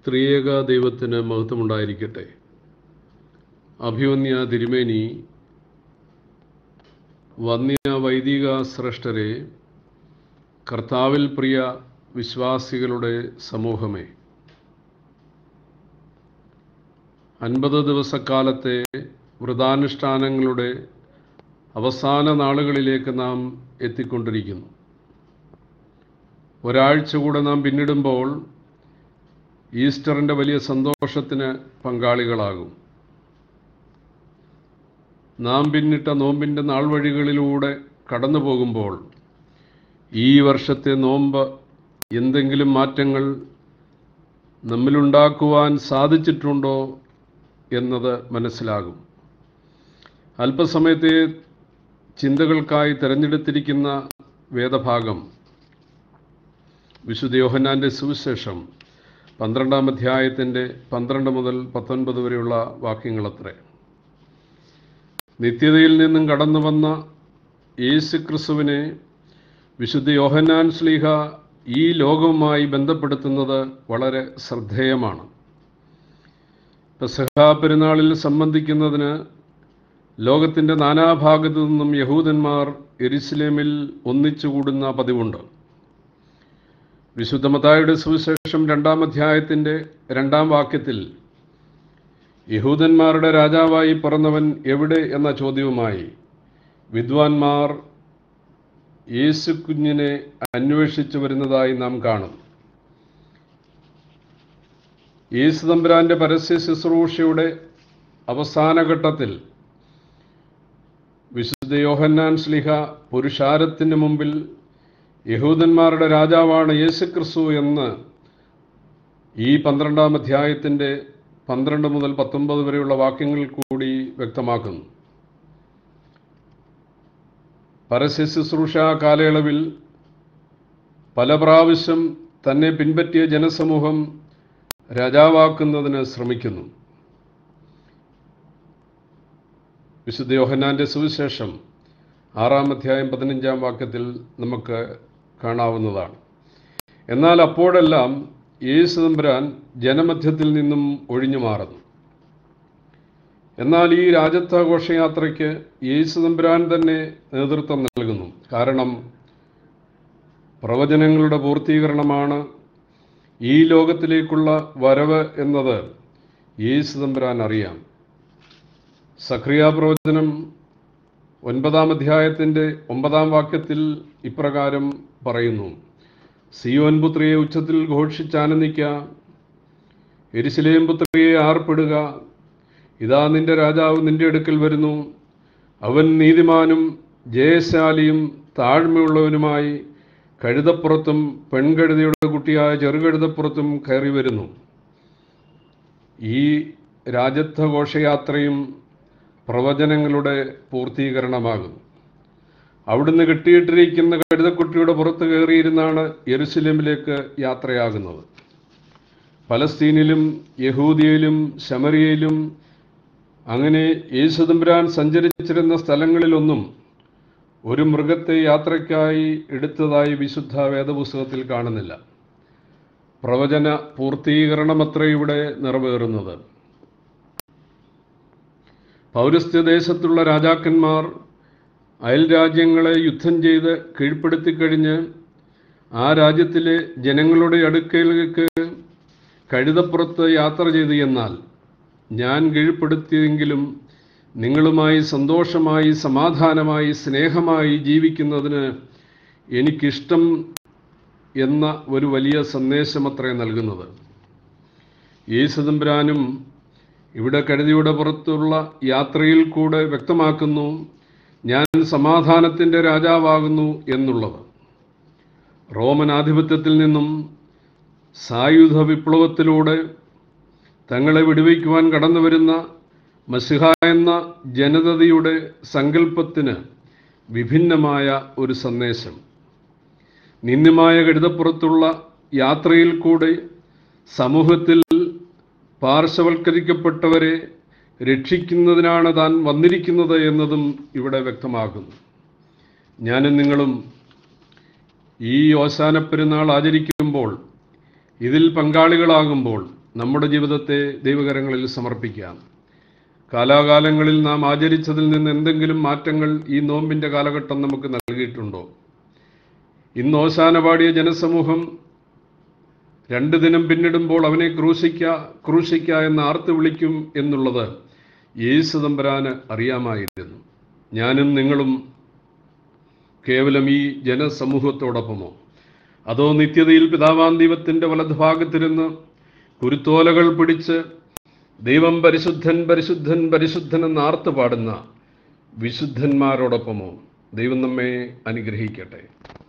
ത്രിയേക ദൈവത്തിന് മഹത്വമുണ്ടായിരിക്കട്ടെ അഭിവന്യ തിരുമേനി വന്യ വൈദിക ശ്രേഷ്ഠരെ കർത്താവിൽ പ്രിയ വിശ്വാസികളുടെ സമൂഹമേ അൻപത് ദിവസക്കാലത്തെ വ്രതാനുഷ്ഠാനങ്ങളുടെ അവസാന നാളുകളിലേക്ക് നാം എത്തിക്കൊണ്ടിരിക്കുന്നു ഒരാഴ്ച കൂടെ നാം പിന്നിടുമ്പോൾ ഈസ്റ്ററിൻ്റെ വലിയ സന്തോഷത്തിന് പങ്കാളികളാകും നാം പിന്നിട്ട നോമ്പിൻ്റെ നാൾ വഴികളിലൂടെ കടന്നു പോകുമ്പോൾ ഈ വർഷത്തെ നോമ്പ് എന്തെങ്കിലും മാറ്റങ്ങൾ നമ്മിലുണ്ടാക്കുവാൻ സാധിച്ചിട്ടുണ്ടോ എന്നത് മനസ്സിലാകും അല്പസമയത്തെ ചിന്തകൾക്കായി തിരഞ്ഞെടുത്തിരിക്കുന്ന വേദഭാഗം വിശുദ്ധ യോഹന്നാൻ്റെ സുവിശേഷം പന്ത്രണ്ടാം അധ്യായത്തിൻ്റെ പന്ത്രണ്ട് മുതൽ പത്തൊൻപത് വരെയുള്ള വാക്യങ്ങളത്രേ നിത്യതയിൽ നിന്നും കടന്നു വന്ന യേശു ക്രിസ്തുവിനെ വിശുദ്ധ യോഹന്നാൻ ശ്ലീഹ ഈ ലോകവുമായി ബന്ധപ്പെടുത്തുന്നത് വളരെ ശ്രദ്ധേയമാണ് പെസഹ പെരുന്നാളിൽ സംബന്ധിക്കുന്നതിന് ലോകത്തിൻ്റെ നാനാഭാഗത്തു നിന്നും യഹൂദന്മാർ എരിശിലേമിൽ ഒന്നിച്ചുകൂടുന്ന പതിവുണ്ട് വിശുദ്ധ മതായുടെ സുവിശേഷം രണ്ടാം അധ്യായത്തിൻ്റെ രണ്ടാം വാക്യത്തിൽ യഹൂദന്മാരുടെ രാജാവായി പിറന്നവൻ എവിടെ എന്ന ചോദ്യവുമായി വിദ്വാൻമാർ യേശു കുഞ്ഞിനെ അന്വേഷിച്ചു വരുന്നതായി നാം കാണും യേശു തമ്പുരാൻ്റെ പരസ്യ ശുശ്രൂഷയുടെ അവസാന ഘട്ടത്തിൽ വിശുദ്ധ യോഹന്നാൻ ശ്ലിഹ പുരുഷാരത്തിന് മുമ്പിൽ യഹൂദന്മാരുടെ രാജാവാണ് യേശുക്രിസ്തു എന്ന് ഈ പന്ത്രണ്ടാം അധ്യായത്തിൻ്റെ പന്ത്രണ്ട് മുതൽ പത്തൊമ്പത് വരെയുള്ള വാക്യങ്ങളിൽ കൂടി വ്യക്തമാക്കുന്നു പരസ്യ ശുശ്രൂഷ കാലയളവിൽ പല പ്രാവശ്യം തന്നെ പിൻപറ്റിയ ജനസമൂഹം രാജാവാക്കുന്നതിന് ശ്രമിക്കുന്നു വിശുദ്ധ യോഹന്നാൻ്റെ സുവിശേഷം ആറാം അധ്യായം പതിനഞ്ചാം വാക്യത്തിൽ നമുക്ക് കാണാവുന്നതാണ് എന്നാൽ അപ്പോഴെല്ലാം യേശു തമ്പുരാൻ ജനമധ്യത്തിൽ നിന്നും ഒഴിഞ്ഞു മാറുന്നു എന്നാൽ ഈ രാജത്വ ഘോഷയാത്രയ്ക്ക് യേശു തമ്പുരാൻ തന്നെ നേതൃത്വം നൽകുന്നു കാരണം പ്രവചനങ്ങളുടെ പൂർത്തീകരണമാണ് ഈ ലോകത്തിലേക്കുള്ള വരവ് എന്നത് യേശു തമ്പുരാൻ അറിയാം സക്രിയ പ്രവചനം ഒൻപതാം അധ്യായത്തിൻ്റെ ഒമ്പതാം വാക്യത്തിൽ ഇപ്രകാരം പറയുന്നു സിയോൻ പുത്രിയെ ഉച്ചത്തിൽ ഘോഷിച്ചാനന്ദിക്ക എരിശിലേം പുത്രിയെ ആർപ്പിടുക ഇതാ നിന്റെ രാജാവ് നിന്റെ അടുക്കൽ വരുന്നു അവൻ നീതിമാനും ജയശാലിയും താഴ്മയുള്ളവനുമായി കഴുതപ്പുറത്തും പെൺകഴുതയുടെ കുട്ടിയായ ചെറുകഴുതപ്പുറത്തും കയറി വരുന്നു ഈ രാജത്വ ഘോഷയാത്രയും പ്രവചനങ്ങളുടെ പൂർത്തീകരണമാകുന്നു അവിടുന്ന് കെട്ടിയിട്ടിരിക്കുന്ന കഴുതക്കുട്ടിയുടെ പുറത്ത് കയറിയിരുന്നാണ് യെരുസലേമിലേക്ക് യാത്രയാകുന്നത് പലസ്തീനിലും യഹൂദിയയിലും ശമരിയയിലും അങ്ങനെ യേശുദമ്പുരാൻ സഞ്ചരിച്ചിരുന്ന സ്ഥലങ്ങളിലൊന്നും ഒരു മൃഗത്തെ യാത്രയ്ക്കായി എടുത്തതായി വിശുദ്ധ വേദപുസ്തകത്തിൽ കാണുന്നില്ല പ്രവചന പൂർത്തീകരണമത്ര ഇവിടെ നിറവേറുന്നത് പൗരസ്ത്യദേശത്തുള്ള രാജാക്കന്മാർ അയൽ രാജ്യങ്ങളെ യുദ്ധം ചെയ്ത് കീഴ്പ്പെടുത്തിക്കഴിഞ്ഞ് ആ രാജ്യത്തിലെ ജനങ്ങളുടെ അടുക്കലേക്ക് കഴുതപ്പുറത്ത് യാത്ര ചെയ്തു എന്നാൽ ഞാൻ കീഴ്പ്പെടുത്തിയെങ്കിലും നിങ്ങളുമായി സന്തോഷമായി സമാധാനമായി സ്നേഹമായി ജീവിക്കുന്നതിന് എനിക്കിഷ്ടം എന്ന ഒരു വലിയ സന്ദേശമത്രേ നൽകുന്നത് യേശുദമ്പുരാനും ഇവിടെ കഴുതിയുടെ പുറത്തുള്ള യാത്രയിൽ കൂടെ വ്യക്തമാക്കുന്നു ഞാൻ സമാധാനത്തിൻ്റെ രാജാവാകുന്നു എന്നുള്ളത് റോമൻ ആധിപത്യത്തിൽ നിന്നും സായുധ വിപ്ലവത്തിലൂടെ തങ്ങളെ വിടുവിക്കുവാൻ കടന്നു വരുന്ന മസിഹ എന്ന ജനതയുടെ സങ്കല്പത്തിന് വിഭിന്നമായ ഒരു സന്ദേശം നിന്ദ്യമായ കഴുതപ്പുറത്തുള്ള യാത്രയിൽ കൂടെ സമൂഹത്തിൽ പാർശ്വവൽക്കരിക്കപ്പെട്ടവരെ രക്ഷിക്കുന്നതിനാണ് താൻ വന്നിരിക്കുന്നത് എന്നതും ഇവിടെ വ്യക്തമാക്കുന്നു ഞാനും നിങ്ങളും ഈ ഓശാന പെരുന്നാൾ ആചരിക്കുമ്പോൾ ഇതിൽ പങ്കാളികളാകുമ്പോൾ നമ്മുടെ ജീവിതത്തെ ദൈവകരങ്ങളിൽ സമർപ്പിക്കാം കാലാകാലങ്ങളിൽ നാം ആചരിച്ചതിൽ നിന്ന് എന്തെങ്കിലും മാറ്റങ്ങൾ ഈ നോമ്പിൻ്റെ കാലഘട്ടം നമുക്ക് നൽകിയിട്ടുണ്ടോ ഇന്ന് ഓശാന പാടിയ ജനസമൂഹം രണ്ട് ദിനം പിന്നിടുമ്പോൾ അവനെ ക്രൂശിക്ക ക്രൂശിക്ക എന്ന് ആർത്ത് വിളിക്കും എന്നുള്ളത് യേശു തമ്പരാന് അറിയാമായിരുന്നു ഞാനും നിങ്ങളും കേവലം ഈ ജനസമൂഹത്തോടൊപ്പമോ അതോ നിത്യതയിൽ പിതാവാം ദൈവത്തിൻ്റെ വലതുഭാഗത്തിരുന്ന് കുരുത്തോലകൾ പിടിച്ച് ദൈവം പരിശുദ്ധൻ പരിശുദ്ധൻ പരിശുദ്ധൻ എന്ന് ആർത്ത് പാടുന്ന വിശുദ്ധന്മാരോടൊപ്പമോ ദൈവം നമ്മെ അനുഗ്രഹിക്കട്ടെ